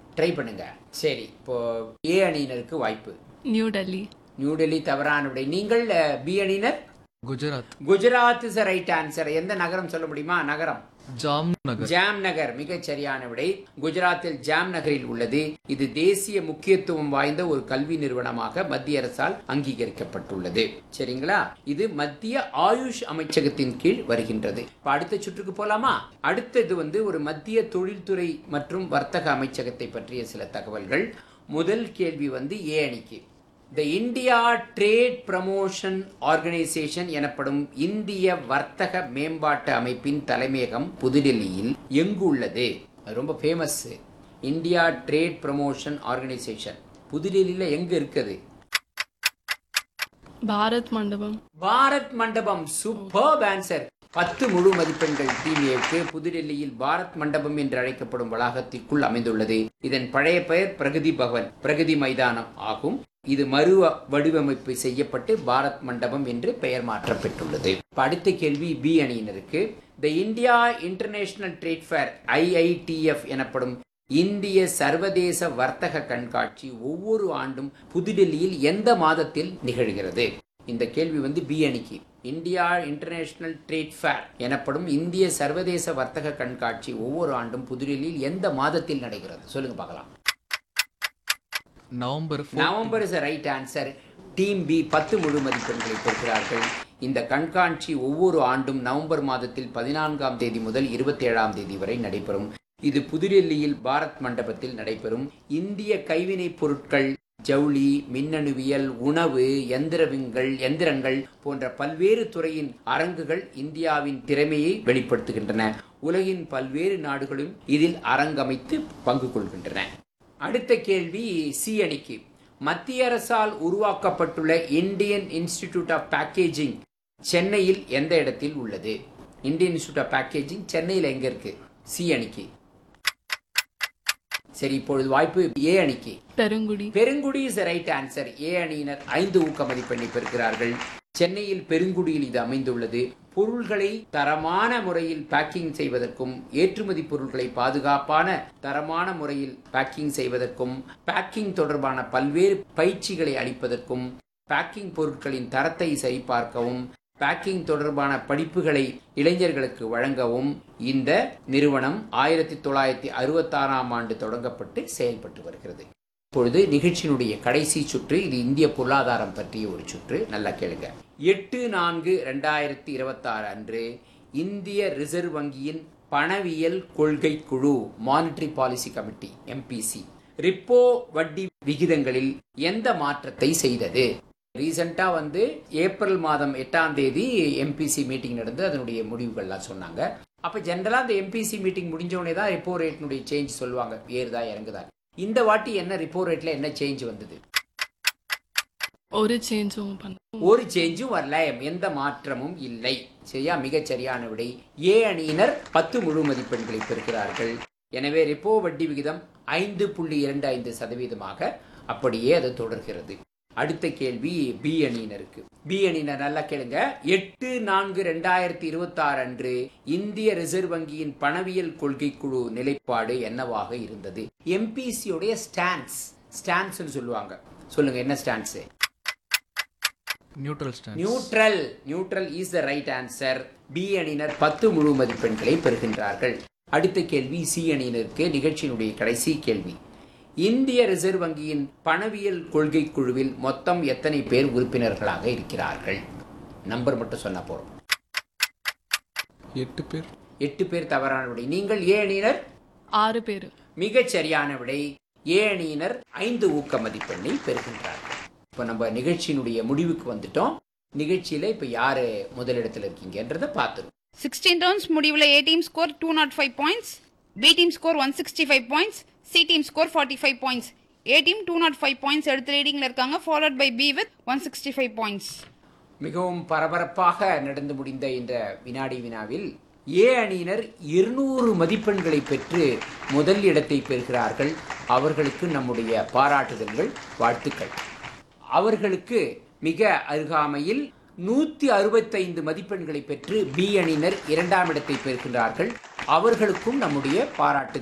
try பண்ணுங்க சரி இப்போ ஏ அணியினருக்கு வாய்ப்பு நியூ டெல்லி நியூ டெல்லி தவறான விடை நீங்கள் பி அணியினர் Gujarat Gujarat is right answer எந்த நகரம் சொல்ல முடியுமா நகரம் ஜாம் நகர் ஜாம் நகர் மிகச் சரியான விடை குஜராத்தில் ஜாம் நகரில் உள்ளது இது தேசிய முக்கியத்துவம் வாய்ந்த ஒரு கல்வி நிறுவனமாக மத்திய அரசால் அங்கீகரிக்கப்பட்டுள்ளது சரிங்களா இது மத்திய ஆயுஷ் அமைச்சகத்தின் கீழ் வருகின்றது இப்ப அடுத்த சுற்றுக்கு போலாமா அடுத்தது வந்து ஒரு மத்திய தொழில்துறை மற்றும் வர்த்தக அமைச்சகத்தை பற்றிய சில தகவல்கள் முதல் கேள்வி வந்து ஏ அணிக்கு the India trade promotion organisation எனப்படும் இந்திய வர்த்தக மேம்பாட்டு அமைப்பின் தலைமையகம் புதுடெல்லியில் எங்கு உள்ளது அது ரொம்ப famous India trade promotion organisation புதுடெல்லியில் எங்க இருக்குது பாரத் மண்டபம் பாரத் மண்டபம் சூப்பர் ஆன்சர் பத்து முழு மதிப்பெண்கள் டீம் புதுடெல்லியில் பாரத் மண்டபம் என்று அழைக்கப்படும் வளாகத்திற்குள் அமைந்துள்ளது இதன் பழைய பெயர் பிரகதி பவன் பிரகதி மைதானம் ஆகும் இது மறு வடிவமைப்பு செய்யப்பட்டு பாரத் மண்டபம் என்று பெயர் மாற்றப்பட்டுள்ளது இப்ப அடுத்த கேள்வி பி அணியினருக்கு the India international trade fair IITF எனப்படும் இந்திய சர்வதேச வர்த்தக கண்காட்சி ஒவ்வொரு ஆண்டும் புதுடெல்லியில் எந்த மாதத்தில் நிகழ்கிறது இந்த கேள்வி வந்து பி அணிக்கு இந்தியா இன்டர்நேஷனல் ட்ரேட் ஃபேர் எனப்படும் இந்திய சர்வதேச வர்த்தக கண்காட்சி ஒவ்வொரு ஆண்டும் புதுடெல்லியில் எந்த மாதத்தில் நடைகிறது சொல்லுங்க பார்க்கலாம் November November is right answer team B பத்து முழு மதிப்பெண்களை பெறுகிறார்கள் இந்த கண்காட்சி ஒவ்வொரு ஆண்டும் நவம்பர் மாதத்தில் பதினான்காம் தேதி முதல் இருபத்தி ஏழாம் தேதி வரை நடைபெறும் இது புதுடெல்லியில் பாரத் மண்டபத்தில் நடைபெறும் இந்திய கைவினைப் பொருட்கள் ஜவுளி மின்னணுவியல் உணவு எந்திரவிங்கள் எந்திரங்கள் போன்ற பல்வேறு துறையின் அரங்குகள் இந்தியாவின் திறமையை வெளிப்படுத்துகின்றன உலகின் பல்வேறு நாடுகளும் இதில் அரங்கமைத்து பங்கு கொள்கின்றன அடுத்த கேள்வி சி அணிக்கு மத்திய அரசால் உருவாக்கப்பட்டுள்ள இந்தியன் இன்ஸ்டிடியூட் ஆஃப் பேக்கேஜிங் சென்னையில் எந்த இடத்தில் உள்ளது இந்தியன் இன்ஸ்டிடியூட் ஆஃப் பேக்கேஜிங் சென்னையில் எங்க இருக்கு சி அணிக்கு சரி இப்பொழுது வாய்ப்பு ஏ அணிக்கு Perungudi Perungudi is right answer A அணியினர் ஐந்து ஊக்க மதிப்பெண்ணை பெறுகிறார்கள் சென்னையில் பெருங்குடியில் இது அமைந்துள்ளது பொருள்களை தரமான முறையில் பேக்கிங் செய்வதற்கும் ஏற்றுமதி பொருட்களை பாதுகாப்பான தரமான முறையில் பேக்கிங் செய்வதற்கும் பேக்கிங் தொடர்பான பல்வேறு பயிற்சிகளை அளிப்பதற்கும் பேக்கிங் பொருட்களின் தரத்தை சரிபார்க்கவும் பேக்கிங் தொடர்பான படிப்புகளை இளைஞர்களுக்கு வழங்கவும் இந்த நிறுவனம் ஆயிரத்தி தொள்ளாயிரத்தி அறுபத்தாறாம் ஆண்டு தொடங்கப்பட்டு செயல்பட்டு வருகிறது இப்பொழுது நிகழ்ச்சியினுடைய கடைசி சுற்று இது இந்திய பொருளாதாரம் பற்றிய ஒரு சுற்று நல்லா கேளுங்க எட்டு நான்கு ரெண்டாயிரத்தி இருபத்தாறு அன்று இந்திய ரிசர்வ் வங்கியின் பணவியல் கொள்கை குழு monetary policy committee MPC repo வட்டி விகிதங்களில் எந்த மாற்றத்தை செய்தது ரீசெண்டா வந்து ஏப்ரல் மாதம் எட்டாம் தேதி எம்பிசி மீட்டிங் நடந்து அதனுடைய முடிவுகள்லாம் சொன்னாங்க அப்ப ஜென்ரலா அந்த எம்பிசி மீட்டிங் முடிஞ்ச உடனே தான் ரெப்போ ரேட்னுடைய சேஞ்ச் சொல்லுவாங்க ஏறுதா இறங்குதா இந்த வாட்டி என்ன ரிப்போ ரேட்ல என்ன சேஞ்ச் வந்தது ஒரு சேஞ்சும் பண்ண ஒரு சேஞ்சும் வரல எந்த மாற்றமும் இல்லை சரியா மிகச் சரியான விடை ஏ அணியினர் பத்து முழு மதிப்பெண்களை பெறுகிறார்கள் எனவே ரெப்போ வட்டி விகிதம் ஐந்து புள்ளி இரண்டு ஐந்து சதவீதமாக அப்படியே அது தொடர்கிறது அடுத்த கேள்வி பி அணியினருக்கு பி அணியினர் நல்லா கேளுங்க எட்டு நான்கு ரெண்டாயிரத்தி இருபத்தி ஆறு அன்று இந்திய ரிசர்வ் வங்கியின் பணவியல் கொள்கை குழு நிலைப்பாடு என்னவாக இருந்தது எம்பிசியோடைய ஸ்டான்ஸ் ஸ்டான்ஸ்னு சொல்லுவாங்க சொல்லுங்க என்ன stance neutral stand neutral neutral is the right answer B அணியினர் பத்து முழு மதிப்பெண்களை பெறுகின்றார்கள் அடுத்த கேள்வி சி அணியினருக்கு நிகழ்ச்சியினுடைய கடைசி கேள்வி இந்திய ரிசர்வ் வங்கியின் பணவியல் கொள்கை குழுவில் மொத்தம் எத்தனை பேர் உறுப்பினர்களாக இருக்கிறார்கள் நம்பர் மட்டும் சொன்னா போறோம் எட்டு பேர் எட்டு பேர் தவறான விடை நீங்கள் ஏ அணியினர் ஆறு பேர் மிகச் சரியான விடை ஏ அணியினர் ஐந்து ஊக்க மதிப்பெண்ணை பெறுகின்றார்கள் இப்போ நம்ம நிகழ்ச்சியினுடைய முடிவுக்கு வந்துட்டோம் நிகழ்ச்சியில இப்ப யாரு முதலிடத்துல இருக்கீங்கன்றத பார்த்துருவோம் சிக்ஸ்டீன் ரவுண்ட்ஸ் முடிவில் A team score two naught five points B team score one sixty five points C team score forty five points A team two naught five points எடுத்து ரீடிங்கில் இருக்காங்க followed by B with one sixty five points மிகவும் பரபரப்பாக நடந்து முடிந்த இந்த வினாடி வினாவில் ஏ அணியினர் இருநூறு மதிப்பெண்களை பெற்று முதல் இடத்தை பெறுகிறார்கள் அவர்களுக்கு நம்முடைய பாராட்டுதல்கள் வாழ்த்துக்கள் அவர்களுக்கு மிக அருகாமையில் நூத்தி அறுபத்தைந்து மதிப்பெண்களை பெற்று பி அணியினர் இரண்டாம் இடத்தை பெறுகின்றார்கள் அவர்களுக்கும் நம்முடைய பாராட்டு